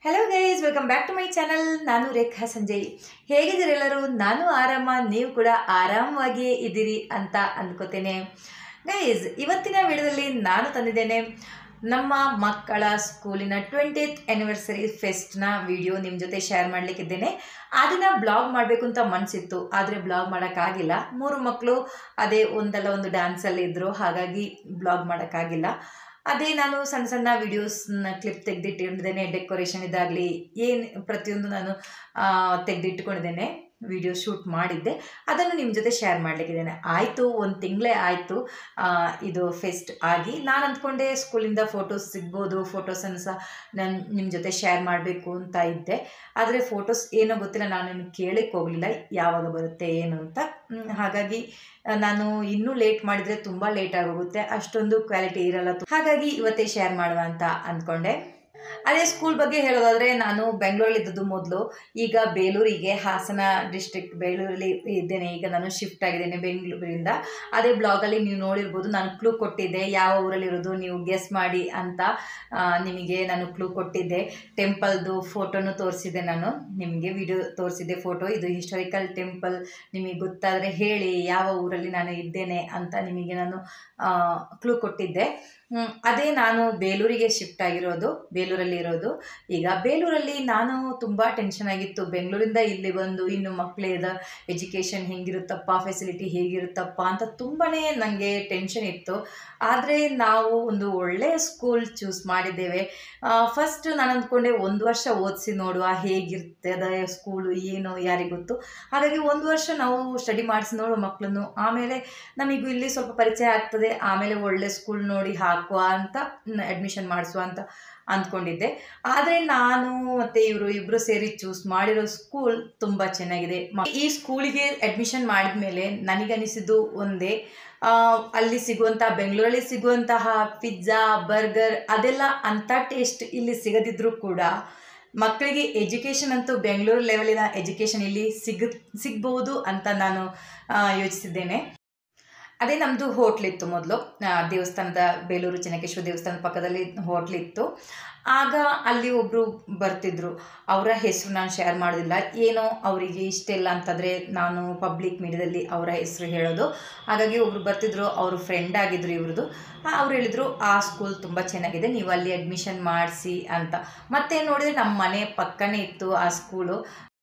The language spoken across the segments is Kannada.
Hello guys welcome back to my channel ನಾನು ರೇಖಾ ಸಂಜಯ್ ಹೇಗಿದ್ದೀರಿ ಎಲ್ಲರೂ ನಾನು ಆರಾಮ ನೀವು ಕೂಡ ಆರಾಮವಾಗಿಯೇ ಇದ್ದೀರಿ ಅಂತ ಅಂದ್ಕೋತೇನೆ ಗೈಸ್ ಇವತ್ತಿನ ವಿಡಿಯೋದಲ್ಲಿ ನಾನು ತಂದಿದ್ದೇನೆ ನಮ್ಮ ಮಕ್ಕಳ ಸ್ಕೂಲಿನ ಟ್ವೆಂಟಿತ್ ಆ್ಯನಿವರ್ಸರಿ ಫೆಸ್ಟ್ನ ವಿಡಿಯೋ ನಿಮ್ಮ ಜೊತೆ ಶೇರ್ ಮಾಡಲಿಕ್ಕಿದ್ದೇನೆ ಅದನ್ನು ಬ್ಲಾಗ್ ಮಾಡಬೇಕು ಅಂತ ಮನಸ್ಸಿತ್ತು ಆದರೆ ಬ್ಲಾಗ್ ಮಾಡೋಕ್ಕಾಗಿಲ್ಲ ಮೂರು ಮಕ್ಕಳು ಅದೇ ಒಂದಲ್ಲ ಒಂದು ಡ್ಯಾನ್ಸಲ್ಲಿ ಇದ್ದರು ಹಾಗಾಗಿ ಬ್ಲಾಗ್ ಮಾಡೋಕ್ಕಾಗಿಲ್ಲ ಅದೇ ನಾನು ಸಣ್ಣ ಸಣ್ಣ ವೀಡಿಯೋಸ್ನ ಕ್ಲಿಪ್ ತೆಗೆದಿಟ್ಟಿಕೊಂಡಿದ್ದೇನೆ ಡೆಕೋರೇಷನ್ ಇದಾಗಲಿ ಏನು ಪ್ರತಿಯೊಂದು ನಾನು ತೆಗೆದಿಟ್ಟುಕೊಂಡಿದ್ದೇನೆ ವಿಡಿಯೋ ಶೂಟ್ ಮಾಡಿದ್ದೆ ಅದನ್ನು ನಿಮ್ಮ ಜೊತೆ ಶೇರ್ ಮಾಡಲಿಕ್ಕಿದ್ದೇನೆ ಆಯಿತು ಒಂದು ತಿಂಗಳೇ ಆಯಿತು ಇದು ಫೆಸ್ಟ್ ಆಗಿ ನಾನು ಅಂದ್ಕೊಂಡೆ ಸ್ಕೂಲಿಂದ ಫೋಟೋಸ್ ಸಿಗ್ಬೋದು ಫೋಟೋಸನ್ನು ಸಹ ನಾನು ನಿಮ್ಮ ಜೊತೆ ಶೇರ್ ಮಾಡಬೇಕು ಅಂತ ಇದ್ದೆ ಆದರೆ ಫೋಟೋಸ್ ಏನೋ ಗೊತ್ತಿಲ್ಲ ನಾನು ಕೇಳಕ್ಕೆ ಹೋಗಲಿಲ್ಲ ಯಾವಾಗ ಬರುತ್ತೆ ಏನು ಅಂತ ಹ್ಮ್, ಹಾಗಾಗಿ ಆ, ನಾನು ಇನ್ನೂ ಲೇಟ್ ಮಾಡಿದರೆ ತುಂಬ ಲೇಟ್ ಆಗೋಗುತ್ತೆ ಅಷ್ಟೊಂದು ಕ್ವಾಲಿಟಿ ಇರಲ್ಲ ಹಾಗಾಗಿ ಇವತ್ತೇ ಶೇರ್ ಮಾಡುವ ಅಂತ ಅಂದ್ಕೊಂಡೆ ಅದೇ ಸ್ಕೂಲ್ ಬಗ್ಗೆ ಹೇಳೋದಾದರೆ ನಾನು ಬೆಂಗಳೂರಲ್ಲಿ ಇದ್ದದ್ದು ಮೊದಲು ಈಗ ಬೇಲೂರಿಗೆ ಹಾಸನ ಡಿಸ್ಟ್ರಿಕ್ಟ್ ಬೇಲೂರಲ್ಲಿ ಇದ್ದೇನೆ ಈಗ ನಾನು ಶಿಫ್ಟ್ ಆಗಿದ್ದೇನೆ ಬೆಂಗಳೂರಿಂದ ಅದೇ ಬ್ಲಾಗಲ್ಲಿ ನೀವು ನೋಡಿರ್ಬೋದು ನಾನು ಕ್ಲೂ ಕೊಟ್ಟಿದ್ದೆ ಯಾವ ಊರಲ್ಲಿರೋದು ನೀವು ಗೆಸ್ ಮಾಡಿ ಅಂತ ಆ, ನಿಮಗೆ ನಾನು ಕ್ಲೂ ಕೊಟ್ಟಿದ್ದೆ ಟೆಂಪಲ್ದು ಫೋಟೋನು ತೋರಿಸಿದ್ದೆ ನಾನು ನಿಮಗೆ ವಿಡಿಯೋ ತೋರಿಸಿದ್ದೆ ಫೋಟೋ ಇದು ಹಿಸ್ಟಾರಿಕಲ್ ಟೆಂಪಲ್ ನಿಮಗೆ ಗೊತ್ತಾದರೆ ಹೇಳಿ ಯಾವ ಊರಲ್ಲಿ ನಾನು ಇದ್ದೇನೆ ಅಂತ ನಿಮಗೆ ನಾನು ಕ್ಲೂ ಕೊಟ್ಟಿದ್ದೆ ಹ್ಮ್, ಅದೇ ನಾನು ಬೇಲೂರಿಗೆ ಶಿಫ್ಟ್ ಆಗಿರೋದು ಬೇಲೂರಲ್ಲಿ ಇರೋದು ಈಗ ಬೇಲೂರಲ್ಲಿ ನಾನು ತುಂಬ ಟೆನ್ಷನ್ ಆಗಿತ್ತು ಬೆಂಗಳೂರಿಂದ ಇಲ್ಲಿ ಬಂದು ಇನ್ನು ಮಕ್ಕಳಿದ ಎಜುಕೇಷನ್ ಹೆಂಗಿರುತ್ತಪ್ಪ ಫೆಸಿಲಿಟಿ ಹೇಗಿರುತ್ತಪ್ಪ ಅಂತ ತುಂಬಾ ನನಗೆ ಟೆನ್ಷನ್ ಇತ್ತು ಆದರೆ ನಾವು ಒಂದು ಒಳ್ಳೆಯ ಸ್ಕೂಲ್ ಚೂಸ್ ಮಾಡಿದ್ದೇವೆ ಫಸ್ಟ್ ನಾನು ಅಂದ್ಕೊಂಡೆ ಒಂದು ವರ್ಷ ಓದಿಸಿ ನೋಡುವ ಹೇಗಿರ್ತದೆ ಸ್ಕೂಲು ಏನು ಯಾರಿಗೆ ಗೊತ್ತು ಹಾಗಾಗಿ ಒಂದು ವರ್ಷ ನಾವು ಸ್ಟಡಿ ಮಾಡಿಸಿ ನೋಡುವ ಮಕ್ಕಳನ್ನು ಆಮೇಲೆ ನಮಗೂ ಇಲ್ಲಿ ಸ್ವಲ್ಪ ಪರಿಚಯ ಆಗ್ತದೆ ಆಮೇಲೆ ಒಳ್ಳೆ ಸ್ಕೂಲ್ ನೋಡಿ ಹಾಕುವ ಅಂತ ಅಡ್ಮಿಷನ್ ಮಾಡಿಸುವ ಅಂತ ಅಂದ್ಕೊಂಡಿದ್ದೆ ಆದರೆ ನಾನು ಮತ್ತು ಇವರು ಇಬ್ಬರು ಸೇರಿ ಚೂಸ್ ಮಾಡಿರೋ ಸ್ಕೂಲ್ ತುಂಬ ಚೆನ್ನಾಗಿದೆ ಮ- ಈ ಸ್ಕೂಲಿಗೆ ಅಡ್ಮಿಷನ್ ಮಾಡಿದ ಮೇಲೆ ನನಗನಿಸಿದ್ದು ಒಂದೇ ಆ, ಅಲ್ಲಿ ಸಿಗುವಂಥ ಬೆಂಗಳೂರಲ್ಲಿ ಸಿಗುವಂತಹ ಪಿಜ್ಜಾ ಬರ್ಗರ್ ಅದೆಲ್ಲ ಅಂಥ ಟೇಸ್ಟ್ ಇಲ್ಲಿ ಸಿಗದಿದ್ರೂ ಕೂಡ ಮಕ್ಕಳಿಗೆ ಎಜುಕೇಷನ್ ಅಂತೂ ಬೆಂಗಳೂರು ಲೆವೆಲಿನ ಎಜುಕೇಷನ್ ಇಲ್ಲಿ ಸಿಗ ಸಿಗ್ಬೋದು ಅಂತ ನಾನು ಆ, ಯೋಚಿಸಿದ್ದೇನೆ ಅದೇ ನಮ್ಮದು ಹೋಟ್ಲಿತ್ತು ಮೊದಲು ದೇವಸ್ಥಾನದ ಬೇಲೂರು ಚೆನ್ನಕೇಶ್ವರ ದೇವಸ್ಥಾನದ ಪಕ್ಕದಲ್ಲಿ ಹೋಟ್ಲಿತ್ತು ಆಗ ಅಲ್ಲಿ ಒಬ್ಬರು ಬರ್ತಿದ್ರು ಅವರ ಹೆಸರು ನಾನು ಶೇರ್ ಮಾಡೋದಿಲ್ಲ ಏನೋ ಅವರಿಗೆ ಇಷ್ಟೆಲ್ಲ ಅಂತಂದರೆ ನಾನು ಪಬ್ಲಿಕ್ ಮೀಡಿಯಾದಲ್ಲಿ ಅವರ ಹೆಸರು ಹೇಳೋದು ಹಾಗಾಗಿ ಒಬ್ರು ಬರ್ತಿದ್ರು ಅವರು ಫ್ರೆಂಡ್ ಆಗಿದ್ರು ಇವ್ರದ್ದು ಅವ್ರು ಹೇಳಿದರು ಆ ಸ್ಕೂಲ್ ತುಂಬ ಚೆನ್ನಾಗಿದೆ ನೀವು ಅಲ್ಲಿ ಅಡ್ಮಿಷನ್ ಮಾಡಿಸಿ ಅಂತ ಮತ್ತೆ ನೋಡಿದರೆ ನಮ್ಮ ಮನೆ ಪಕ್ಕನೇ ಇತ್ತು ಆ ಸ್ಕೂಲು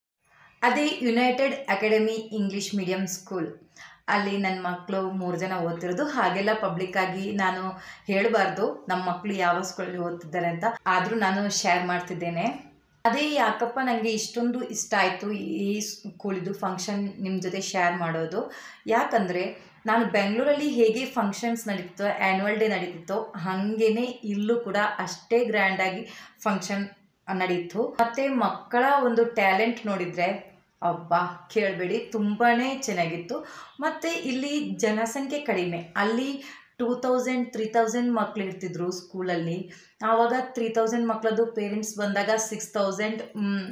ಅದೇ United Academy English medium school ಅಲ್ಲಿ ನನ್ನ ಮಕ್ಕಳು ಮೂರು ಜನ ಓದ್ತಿರೋದು ಹಾಗೆಲ್ಲ ಪಬ್ಲಿಕ್ ಆಗಿ ನಾನು ಹೇಳಬಾರ್ದು ನಮ್ಮ ಮಕ್ಕಳು ಯಾವ ಸ್ಕೂಲಲ್ಲಿ ಓದ್ತಿದ್ದಾರೆ ಅಂತ ಆದರೂ ನಾನು ಶೇರ್ ಮಾಡ್ತಿದ್ದೇನೆ ಅದೇ ಯಾಕಪ್ಪ ನನಗೆ ಇಷ್ಟೊಂದು ಇಷ್ಟ ಆಯಿತು ಈ ಸ್ಕೂಲಿದು ಫಂಕ್ಷನ್ ನಿಮ್ಮ ಜೊತೆ ಶೇರ್ ಮಾಡೋದು ಯಾಕಂದರೆ ನಾನು ಬೆಂಗಳೂರಲ್ಲಿ ಹೇಗೆ ಫಂಕ್ಷನ್ಸ್ ನಡೀತಿತ್ತೋ ಆ್ಯನ್ಯುವಲ್ ಡೇ ನಡೀತಿತ್ತೋ ಹಾಗೇನೆ ಇಲ್ಲೂ ಕೂಡ ಅಷ್ಟೇ ಗ್ರ್ಯಾಂಡಾಗಿ ಫಂಕ್ಷನ್ ನಡೀತು ಮತ್ತು ಮಕ್ಕಳ ಒಂದು ಟ್ಯಾಲೆಂಟ್ ನೋಡಿದರೆ ಅಬ್ಬಾ ಕೇಳಬೇಡಿ ತುಂಬಾ ಚೆನ್ನಾಗಿತ್ತು ಮತ್ತು ಇಲ್ಲಿ ಜನಸಂಖ್ಯೆ ಕಡಿಮೆ ಅಲ್ಲಿ ಟೂ ತೌಸಂಡ್ ತ್ರೀ ತೌಸಂಡ್ ಮಕ್ಳು ಇರ್ತಿದ್ರು ಸ್ಕೂಲಲ್ಲಿ ಆವಾಗ ತ್ರೀ ತೌಸಂಡ್ ಮಕ್ಕಳದ್ದು ಪೇರೆಂಟ್ಸ್ ಬಂದಾಗ ಸಿಕ್ಸ್ ತೌಸಂಡ್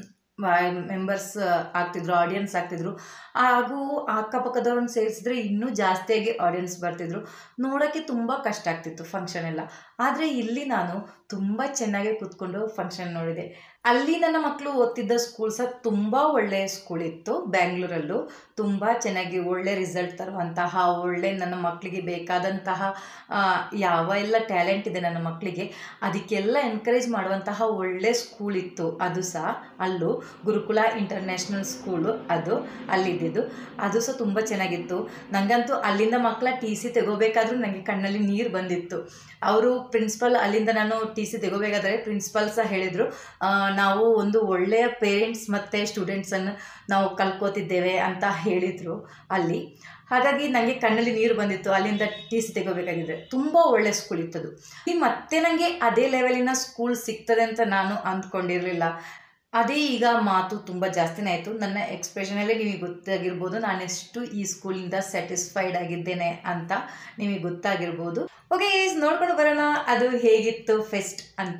ಮೆಂಬರ್ಸ್ ಆಗ್ತಿದ್ರು ಆಡಿಯನ್ಸ್ ಆಗ್ತಿದ್ರು ಹಾಗೂ ಅಕ್ಕಪಕ್ಕದವ್ರನ್ನ ಸೇರಿಸಿದ್ರೆ ಇನ್ನೂ ಜಾಸ್ತಿಯಾಗಿ ಆಡಿಯನ್ಸ್ ಬರ್ತಿದ್ರು ನೋಡೋಕ್ಕೆ ತುಂಬ ಕಷ್ಟ ಆಗ್ತಿತ್ತು ಫಂಕ್ಷನ್ ಎಲ್ಲ ಆದರೆ ಇಲ್ಲಿ ನಾನು ತುಂಬ ಚೆನ್ನಾಗಿ ಕೂತ್ಕೊಂಡು ಫಂಕ್ಷನ್ ನೋಡಿದೆ ಅಲ್ಲಿ ನನ್ನ ಮಕ್ಕಳು ಓದ್ತಿದ್ದ ಸ್ಕೂಲ್ ಸಹ ತುಂಬ ಒಳ್ಳೆಯ ಸ್ಕೂಲ್ ಇತ್ತು ಬ್ಯಾಂಗ್ಳೂರಲ್ಲೂ ತುಂಬ ಚೆನ್ನಾಗಿ ಒಳ್ಳೆ ರಿಸಲ್ಟ್ ತರುವಂತಹ ಒಳ್ಳೆ ನನ್ನ ಮಕ್ಕಳಿಗೆ ಬೇಕಾದಂತಹ ಆ, ಯಾವ ಎಲ್ಲ ಟ್ಯಾಲೆಂಟ್ ಇದೆ ನನ್ನ ಮಕ್ಕಳಿಗೆ ಅದಕ್ಕೆಲ್ಲ ಎನ್ಕರೇಜ್ ಮಾಡುವಂತಹ ಒಳ್ಳೆ ಸ್ಕೂಲ್ ಇತ್ತು ಅದು ಸಹ ಅಲ್ಲೂ ಗುರುಕುಲ ಇಂಟರ್ನ್ಯಾಷನಲ್ ಸ್ಕೂಲು ಅದು ಅಲ್ಲಿದ್ದಿದ್ದು ಅದು ಸಹ ತುಂಬ ಚೆನ್ನಾಗಿತ್ತು ನನಗಂತೂ ಅಲ್ಲಿಂದ ಮಕ್ಕಳ ಟಿ ಸಿ ತೆಗೋಬೇಕಾದ್ರೂ ನನಗೆ ಕಣ್ಣಲ್ಲಿ ನೀರು ಬಂದಿತ್ತು ಅವರು ಪ್ರಿನ್ಸಿಪಲ್ ಅಲ್ಲಿಂದ ನಾನು ಟಿ ಸಿ ತೆಗೋಬೇಕಾದ್ರೆ ಪ್ರಿನ್ಸಿಪಲ್ ಸಹ ಹೇಳಿದರು ನಾವು ಒಂದು ಒಳ್ಳೆಯ ಪೇರೆಂಟ್ಸ್ ಮತ್ತು ಸ್ಟೂಡೆಂಟ್ಸನ್ನು ನಾವು ಕಲ್ಕೋತಿದ್ದೇವೆ ಅಂತ ಹೇಳಿದರು ಅಲ್ಲಿ ಹಾಗಾಗಿ ನನಗೆ ಕಣ್ಣಲ್ಲಿ ನೀರು ಬಂದಿತ್ತು ಅಲ್ಲಿಂದ ಟಿ ಸಿ ತೆಗೋಬೇಕಾಗಿದ್ರೆ ತುಂಬ ಒಳ್ಳೆ ಸ್ಕೂಲ್ ಇತ್ತದು ಈ ಮತ್ತೆ ನನಗೆ ಅದೇ ಲೆವೆಲಿನ ಸ್ಕೂಲ್ ಸಿಗ್ತದೆ ಅಂತ ನಾನು ಅಂದ್ಕೊಂಡಿರಲಿಲ್ಲ ಅದೇ ಈಗ ಮಾತು ತುಂಬ ಜಾಸ್ತಿನೇ ಆಯಿತು ನನ್ನ ಎಕ್ಸ್ಪ್ರೆಷನಲ್ಲೇ ನಿಮಗೆ ಗೊತ್ತಾಗಿರ್ಬೋದು ನಾನೆಷ್ಟು ಈ ಸ್ಕೂಲಿಂದ ಸ್ಯಾಟಿಸ್ಫೈಡ್ ಆಗಿದ್ದೇನೆ ಅಂತ ನಿಮಗೆ ಗೊತ್ತಾಗಿರ್ಬೋದು ಓಕೆ ನೋಡ್ಕೊಂಡು ಬರೋಣ ಅದು ಹೇಗಿತ್ತು ಫೆಸ್ಟ್ ಅಂತ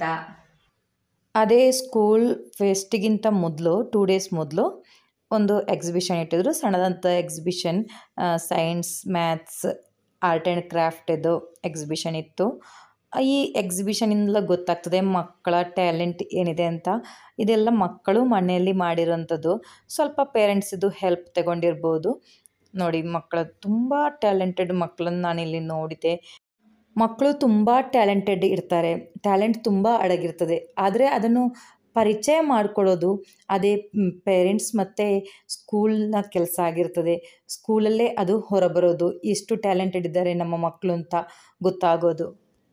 ಅದೇ ಸ್ಕೂಲ್ ಫೆಸ್ಟಿಗಿಂತ ಮೊದಲು ಟೂ ಡೇಸ್ ಮೊದಲು ಒಂದು ಎಕ್ಸಿಬಿಷನ್ ಇಟ್ಟಿದ್ರು ಸಣ್ಣದಂಥ exhibition science maths art and ಕ್ರಾಫ್ಟದು ಎಕ್ಸಿಬಿಷನ್ ಇತ್ತು ಈ ಎಕ್ಸಿಬಿಷನಿಂದ ಗೊತ್ತಾಗ್ತದೆ ಮಕ್ಕಳ ಟ್ಯಾಲೆಂಟ್ ಏನಿದೆ ಅಂತ ಇದೆಲ್ಲ ಮಕ್ಕಳು ಮನೆಯಲ್ಲಿ ಮಾಡಿರೋಂಥದ್ದು ಸ್ವಲ್ಪ ಪೇರೆಂಟ್ಸಿದು ಹೆಲ್ಪ್ ತಗೊಂಡಿರ್ಬೋದು ನೋಡಿ ಮಕ್ಕಳ ತುಂಬ ಟ್ಯಾಲೆಂಟೆಡ್ ಮಕ್ಕಳನ್ನ ನಾನಿಲ್ಲಿ ನೋಡಿದೆ ಮಕ್ಕಳು ತುಂಬ ಟ್ಯಾಲೆಂಟೆಡ್ ಇರ್ತಾರೆ ಟ್ಯಾಲೆಂಟ್ ತುಂಬ ಅಡಗಿರ್ತದೆ ಆದರೆ ಅದನ್ನು ಪರಿಚಯ ಮಾಡಿಕೊಡೋದು ಅದೇ ಪೇರೆಂಟ್ಸ್ ಮತ್ತು ಸ್ಕೂಲ್ನ ಕೆಲಸ ಆಗಿರ್ತದೆ ಸ್ಕೂಲಲ್ಲೇ ಅದು ಹೊರಬರೋದು ಎಷ್ಟು ಟ್ಯಾಲೆಂಟೆಡ್ ಇದ್ದಾರೆ ನಮ್ಮ ಮಕ್ಕಳು ಅಂತ ಗೊತ್ತಾಗೋದು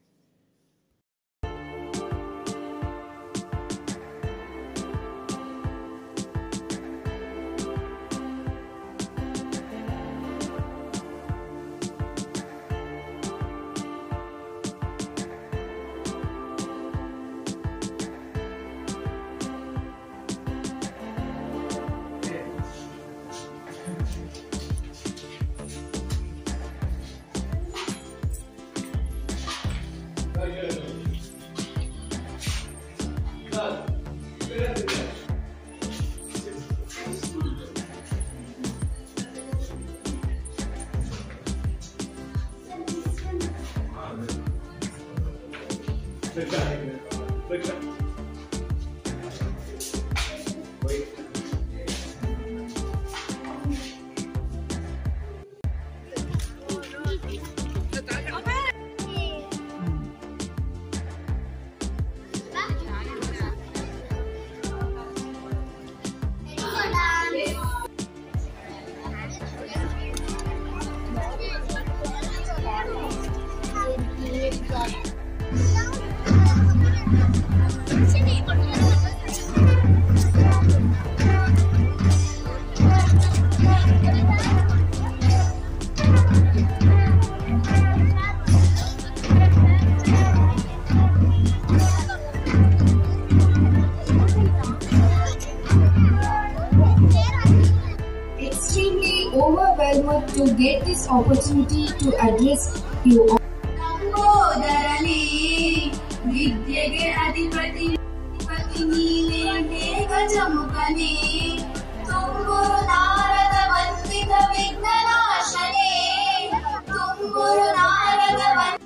extremely overwhelmed to get this opportunity to address you. ನಂಬೋದರಲಿ ವಿದ್ಯೆಗೆ ಅಧಿಪತಿ ಪತಿ ನೀನೇ ಹೇ ಗಜಮುಖನೇ ತುಂಬುರು ನಾರದ ವಂದಿತ ವಿಘ್ನನಾಶನೇ ತುಂಬುರು ನಾರದ ವಂದಿತ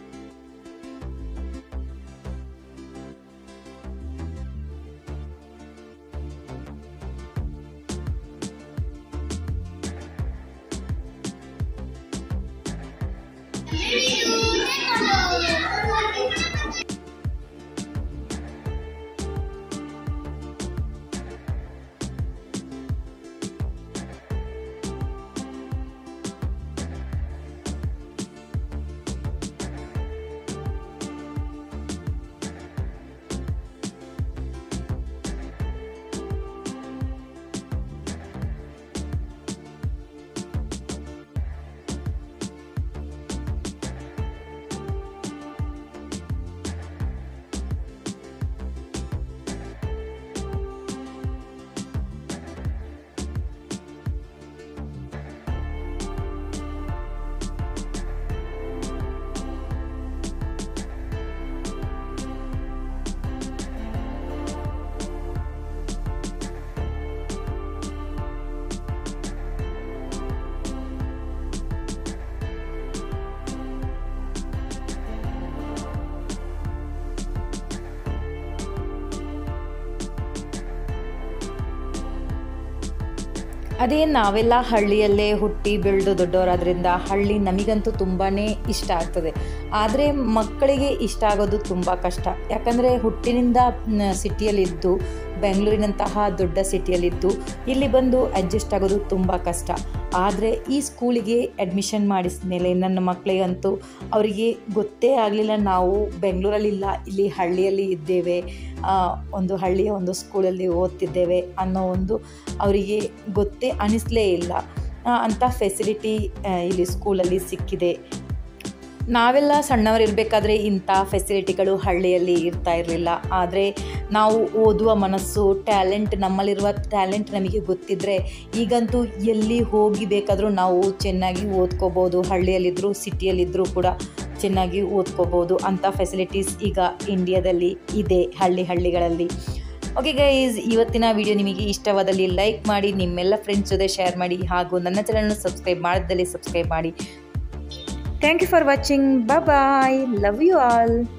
ಅದೇ ನಾವೆಲ್ಲ ಹಳ್ಳಿಯಲ್ಲೇ ಹುಟ್ಟಿ ಬೆಳೆದು ದೊಡ್ಡವರಾದ್ರಿಂದ ಹಳ್ಳಿ ನಮಗಂತೂ ತುಂಬಾ ಇಷ್ಟ ಆಗ್ತದೆ ಆದರೆ ಮಕ್ಕಳಿಗೆ ಇಷ್ಟ ಆಗೋದು ತುಂಬ ಕಷ್ಟ ಯಾಕಂದರೆ ಹುಟ್ಟಿನಿಂದ ಸಿಟಿಯಲ್ಲಿದ್ದು ಬೆಂಗಳೂರಿನಂತಹ ದೊಡ್ಡ ಸಿಟಿಯಲ್ಲಿದ್ದು ಇಲ್ಲಿ ಬಂದು ಅಡ್ಜಸ್ಟ್ ಆಗೋದು ತುಂಬ ಕಷ್ಟ ಆದರೆ ಈ ಸ್ಕೂಲಿಗೆ ಅಡ್ಮಿಷನ್ ಮಾಡಿದ ಮೇಲೆ ನನ್ನ ಮಕ್ಕಳಿಗಂತೂ ಅವರಿಗೆ ಗೊತ್ತೇ ಆಗಲಿಲ್ಲ ನಾವು ಬೆಂಗಳೂರಲ್ಲಿಲ್ಲ ಇಲ್ಲಿ ಹಳ್ಳಿಯಲ್ಲಿ ಇದ್ದೇವೆ ಆ, ಒಂದು ಹಳ್ಳಿಯ ಒಂದು ಸ್ಕೂಲಲ್ಲಿ ಓದ್ತಿದ್ದೇವೆ ಅನ್ನೋ ಒಂದು ಅವರಿಗೆ ಗೊತ್ತೇ ಅನಿಸ್ಲೇ ಇಲ್ಲ ಆ, ಅಂಥ ಫೆಸಿಲಿಟಿ ಇಲ್ಲಿ ಸ್ಕೂಲಲ್ಲಿ ಸಿಕ್ಕಿದೆ ನಾವೆಲ್ಲ ಸಣ್ಣವರಿರಬೇಕಾದ್ರೆ ಇಂಥ ಫೆಸಿಲಿಟಿಗಳು ಹಳ್ಳಿಯಲ್ಲಿ ಇರ್ತಾ ಇರಲಿಲ್ಲ ಆದರೆ ನಾವು ಓದುವ ಮನಸ್ಸು ಟ್ಯಾಲೆಂಟ್ ನಮ್ಮಲ್ಲಿರುವ ಟ್ಯಾಲೆಂಟ್ ನಮಗೆ ಗೊತ್ತಿದ್ದರೆ ಈಗಂತೂ ಎಲ್ಲಿ ಹೋಗಿ ಬೇಕಾದರೂ ನಾವು ಚೆನ್ನಾಗಿ ಓದ್ಕೋಬೋದು ಹಳ್ಳಿಯಲ್ಲಿದ್ದರೂ ಸಿಟಿಯಲ್ಲಿದ್ದರೂ ಕೂಡ ಚೆನ್ನಾಗಿ ಓದ್ಕೋಬೋದು ಅಂಥ ಫೆಸಿಲಿಟೀಸ್ ಈಗ ಇಂಡಿಯಾದಲ್ಲಿ ಇದೆ ಹಳ್ಳಿ ಹಳ್ಳಿಗಳಲ್ಲಿ ಓಕೆ ಗೈಸ್ ಇವತ್ತಿನ ವಿಡಿಯೋ ನಿಮಗೆ ಇಷ್ಟವಾದಲ್ಲಿ ಲೈಕ್ ಮಾಡಿ ನಿಮ್ಮೆಲ್ಲ ಫ್ರೆಂಡ್ಸ್ ಜೊತೆ ಶೇರ್ ಮಾಡಿ ಹಾಗೂ ನನ್ನ ಚಾನಲ್ನ ಸಬ್ಸ್ಕ್ರೈಬ್ ಮಾಡದಲ್ಲಿ ಸಬ್ಸ್ಕ್ರೈಬ್ ಮಾಡಿ thank you for watching bye love you all